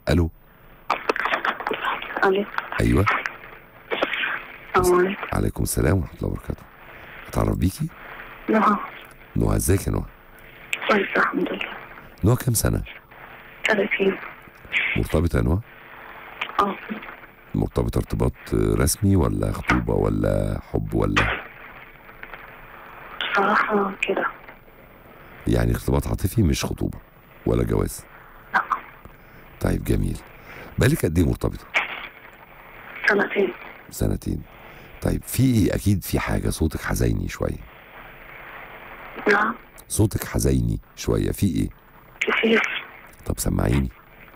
الو الو ايوه السلام عليكم عليكم السلام ورحمه الله وبركاته اتعرف بيكي نهى نوها ازيك يا نوها كويس الحمد لله نوها كام سنه 30 مرتبطه يا نوها اه مرتبطه ارتباط رسمي ولا خطوبه ولا حب ولا بصراحة كده يعني ارتباط عاطفي مش خطوبه ولا جواز لا طيب جميل بالك قد ايه مرتبطه سنتين سنتين طيب في ايه اكيد في حاجه صوتك حزيني شويه نعم صوتك حزيني شويه في ايه كتير طب سمعيني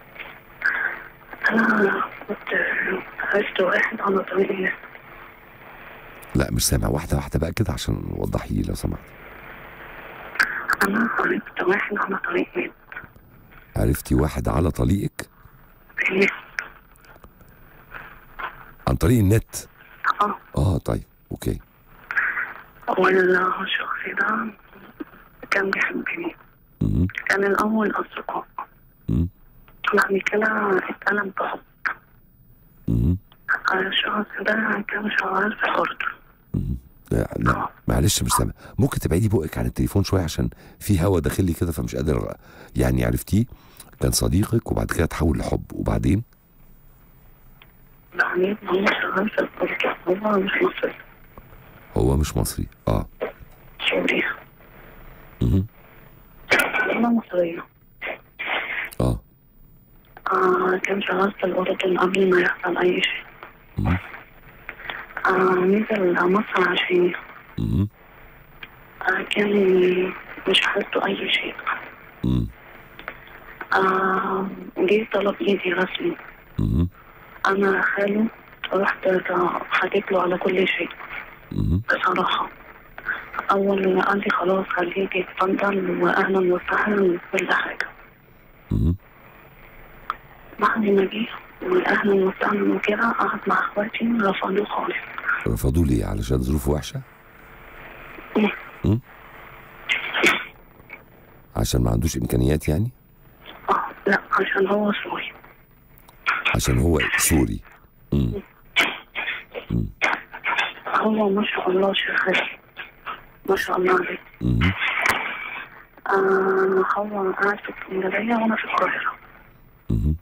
أنا كنت عرفت واحد على طريق الناس لا مش سامع واحده واحده بقى كده عشان وضحي لي لو سمحت أنا عرفت واحد على طريق الناس عرفتي واحد على طليقك الناس عن طريق النت اه اه طيب اوكي والشخص ده كان بيحبني مم. كان الأول أصدقاء مم. بعد كده اتقلب بحب مم. الشخص ده كان شغال في الأردن مم. لا, لا معلش مش سامع ممكن تبعدي بقك عن التليفون شويه عشان في هوا داخل لي كده فمش قادر يعني عرفتيه كان صديقك وبعد كده تحول لحب وبعدين بعدين هو شغال في الأردن هو مش مصري هو مش مصري اه سوري مم. أنا مصرية اه آه كان شغال في الأردن قبل ما يحصل أي شيء مم. آه نزل مصر عشان مم. آه كان مش حالته أي شيء مم. آه جه طلب إيدي رسمي مم. أنا خاله رحت حكيت له على كل شيء مم. بصراحة أول ما قال لي خلاص خليك اتفضل وأهلا وسهلا وكل حاجة مم. بعد ما جه وأهلا وسهلا وكده قعد مع إخواتي رفضوه خالص رفضوا ليه علشان ظروفه وحشه مم. عشان ما عندوش امكانيات يعني اه لا عشان هو سوري عشان هو سوري مم. مم. هو ما شاء الله شغال ما شاء الله عليه مم. آه هو قاعد في اسكندرية وأنا في القاهرة مم.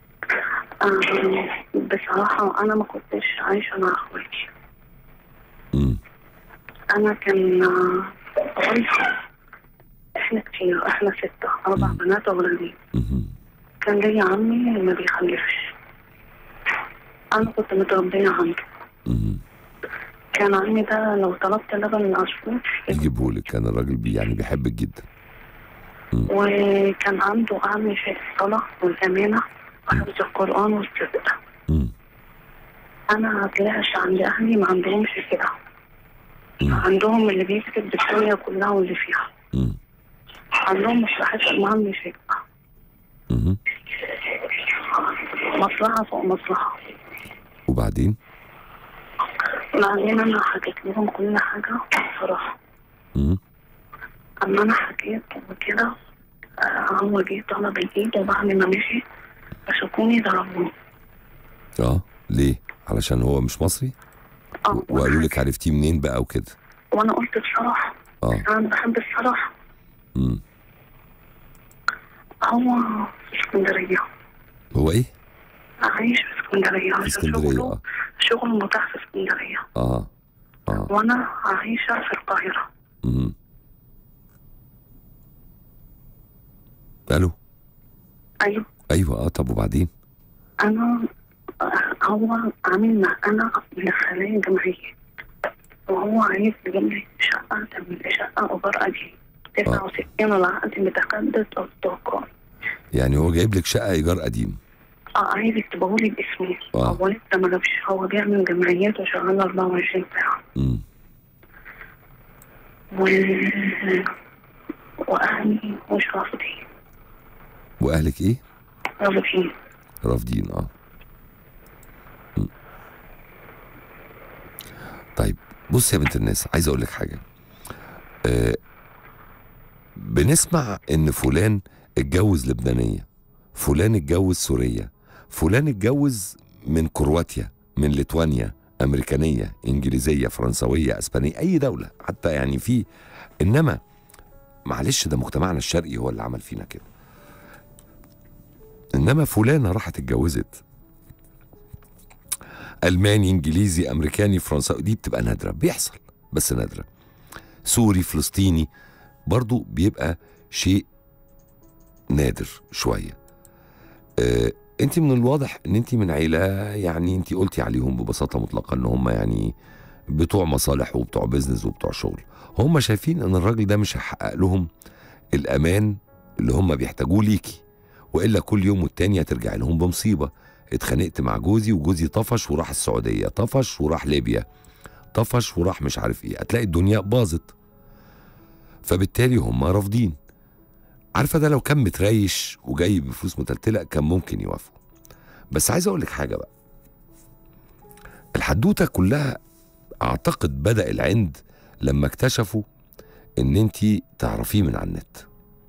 آه بصراحة أنا ما كنتش عايشة مع إخواتي مم. أنا كان آه، قرايبي إحنا كتير إحنا ستة أربع بنات وولدين مم. كان ليا عمي ما بيخلفش أنا كنت متربية عنده مم. كان عمي ده لو طلبت لبن العصفور يجيبهولك كان الراجل بي يعني بيحبك جدا وكان عنده أهم شيء الصلاة والأمانة وحفظ القرآن والصدق مم. أنا طلعش عند أهلي ما عندهمش كده مم. عندهم اللي بيكتب بالدنيا كلها واللي فيها مم. عندهم مش بحس معاهم شيء مم. مصلحة فوق مصلحة وبعدين بعدين أنا حكيت لهم كل حاجة بصراحة مم. أما أنا حكيت وكده آه، هو جه طلب الإيد وبعد ما مشي مسكوني ضربوني اه ليه علشان هو مش مصري اه و- وقالوا لك عرفتيه منين بقى وكده وأنا قلت بصراحة اه أنا بحب الصراحة مم. هو في اسكندرية هو ايه عايش في اسكندرية عشان اسكندرية، شغله آه. شغله متاح في اسكندرية اه اه وأنا عايشة في القاهرة مم. الو أيوه ايوه اه طب وبعدين أنا آه، هو عاملنا أنا من خلايا جمعية وهو عايز يجيب لي شقة تعمل لي شقة إيجار قديم 69 العقد متجدد أصدقاء يعني هو جايب لك شقه ايجار قديم اه عايز يكتبه لي باسمي آه. هو لسه ما جابش هو بيعمل جمعيات وشغال 24 ساعة مم. و... وأهلي مش رافضين واهلك ايه رافضين رافضين اه مم. طيب بص يا بنت الناس عايز اقول لك حاجه آه بنسمع ان فلان اتجوز لبنانيه فلان اتجوز سوريه فلان اتجوز من كرواتيا من ليتوانيا امريكانيه انجليزيه فرنسويه اسبانيه اي دوله حتى يعني في انما معلش ده مجتمعنا الشرقي هو اللي عمل فينا كده انما فلانه راحت اتجوزت الماني انجليزي امريكاني فرنساوي دي بتبقى نادره بيحصل بس نادره سوري فلسطيني برضو بيبقى شيء نادر شويه آه انت من الواضح ان انت من عيله يعني انت قلتي عليهم ببساطه مطلقه ان هم يعني بتوع مصالح وبتوع بيزنس وبتوع شغل هم شايفين ان الراجل ده مش هيحقق لهم الامان اللي هم بيحتاجوه ليكي والا كل يوم والتاني هترجع لهم بمصيبه اتخانقت مع جوزي وجوزي طفش وراح السعوديه طفش وراح ليبيا طفش وراح مش عارف ايه هتلاقي الدنيا باظت فبالتالي هم رافضين عارفه ده لو كان متريش وجاي بفلوس متلتله كان ممكن يوافقوا بس عايز اقول لك حاجه بقى الحدوته كلها اعتقد بدا العند لما اكتشفوا ان انت تعرفيه من على النت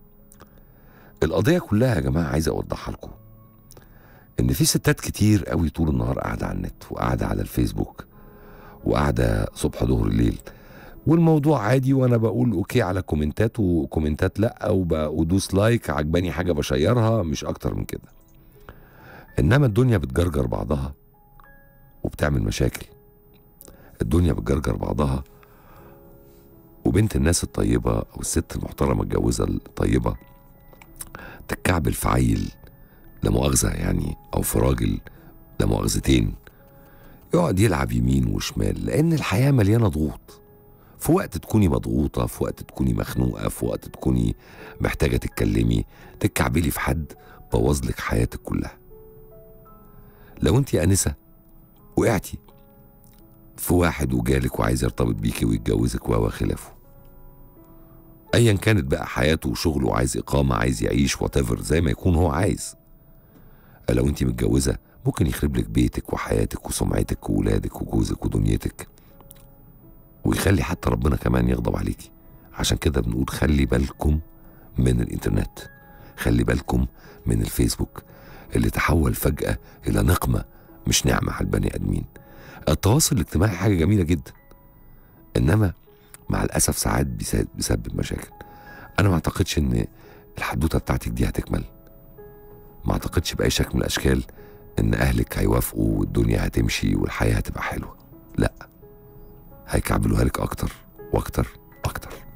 القضيه كلها يا جماعه عايز اوضحها لكم ان في ستات كتير قوي طول النهار قاعده على النت وقاعده على الفيسبوك وقاعده صبح ظهر الليل والموضوع عادي وانا بقول اوكي على كومنتات وكومنتات لا وادوس لايك عجباني حاجه بشيرها مش اكتر من كده انما الدنيا بتجرجر بعضها وبتعمل مشاكل الدنيا بتجرجر بعضها وبنت الناس الطيبة أو الست المحترمة الجوزة الطيبة تتكعبل في عيل لا مؤاخذة يعني أو في راجل لا مؤاخذتين يقعد يلعب يمين وشمال لأن الحياة مليانة ضغوط في وقت تكوني مضغوطة في وقت تكوني مخنوقة في وقت تكوني محتاجة تتكلمي تتكعبلي في حد بوظلك حياتك كلها لو انت أنسة وقعتي في واحد وجالك وعايز يرتبط بيكي ويتجوزك و خلافه ايا كانت بقى حياته وشغله وعايز اقامه عايز يعيش وات زي ما يكون هو عايز لو انت متجوزه ممكن يخرب لك بيتك وحياتك وسمعتك وولادك وجوزك ودنيتك ويخلي حتى ربنا كمان يغضب عليكي عشان كده بنقول خلي بالكم من الانترنت خلي بالكم من الفيسبوك اللي تحول فجأة إلى نقمة مش نعمة على البني آدمين التواصل الاجتماعي حاجة جميلة جدا إنما مع الأسف ساعات بيسا- بيسبب مشاكل أنا ما أعتقدش إن الحدوتة بتاعتك دي هتكمل ما أعتقدش بأي شكل من الأشكال إن أهلك هيوافقوا والدنيا هتمشي والحياة هتبقى حلوة لا هيكعبلوها لك أكتر وأكتر أكتر